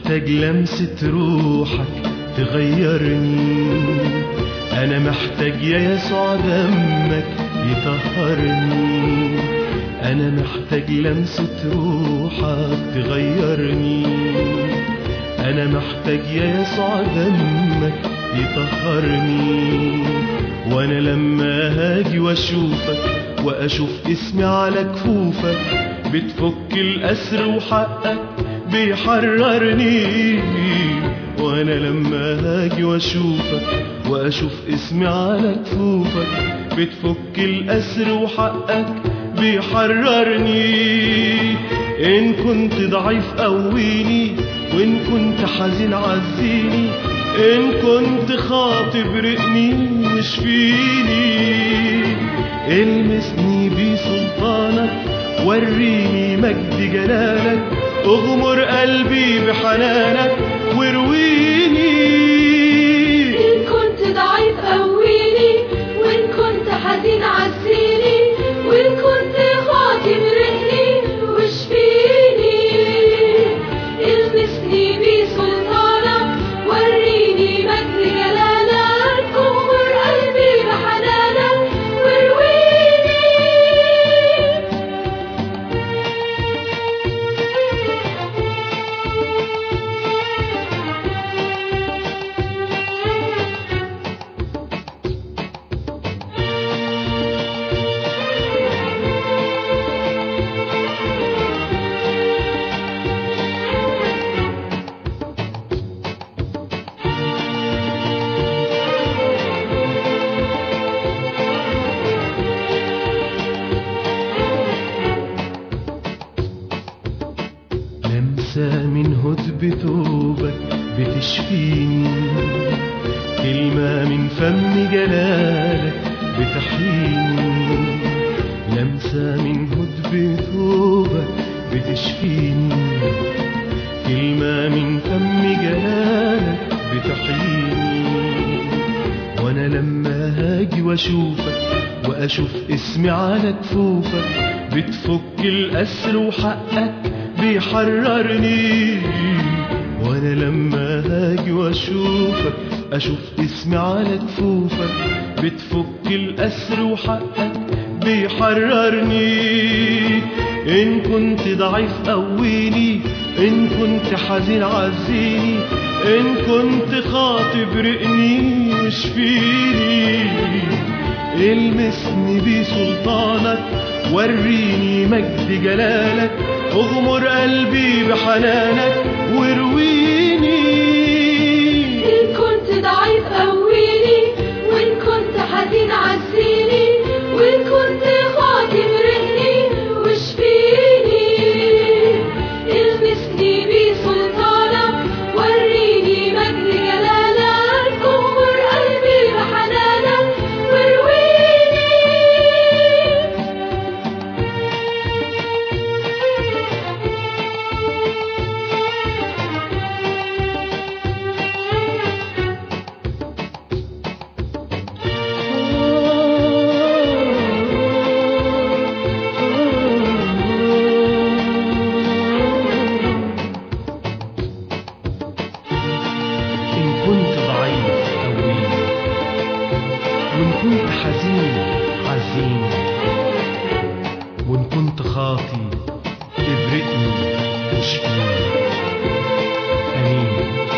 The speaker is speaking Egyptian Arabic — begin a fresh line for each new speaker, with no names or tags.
محتاج لمسة روحك تغيرني أنا محتاج يا يسوع دمك يطهرني أنا محتاج لمسة روحك تغيرني أنا محتاج يا يسوع دمك يطهرني وأنا لما هاجي وأشوفك وأشوف اسمي على كفوفك بتفك الأسر وحقك بيحررني وأنا لما هاجي وأشوفك وأشوف اسمي على كفوفك بتفك الأسر وحقك بيحررني إن كنت ضعيف قويني وإن كنت حزين عزيني إن كنت خاطب رقني واشفيني المسني بسلطانك وريني مجد جلالك اغمر قلبي بحنانك وارويني
إن كنت ضعيف قويني وإن كنت حزين عزيني وإن كنت خاطب رقني واشفيني المسني بسلطانك وريني مجد جلالك اغمر قلبي بحنانك وارويني
لمسة من هدب ثوبك بتشفيني كلمة من فم جلالك بتحييني لمسة من هدب ثوبك بتشفيني كلمة من فم جلالك بتحييني وانا لما هاجي واشوفك واشوف اسمي على كفوفك بتفك الاسر وحقك بيحررني وانا لما هاجي واشوفك اشوف اسمي على كفوفك بتفك الاسر وحقك بيحررني ان كنت ضعيف قويني ان كنت حزين عزيني ان كنت خاطب رقني واشفيني المسني بسلطانك وريني مجد جلالك اغمر قلبي بحنانك وارويني
إن كنت ضعيف قويني وإن كنت حزين عزيني وإن كنت خاطب رقني واشفيني المسني بسلطانك وريني مجد جلالك اغمر قلبي بحنانك وارويني
إن كنت ضعيف قوي وإن كنت حزين عزين وإن كنت خاطي ابرئني واشفيني آمين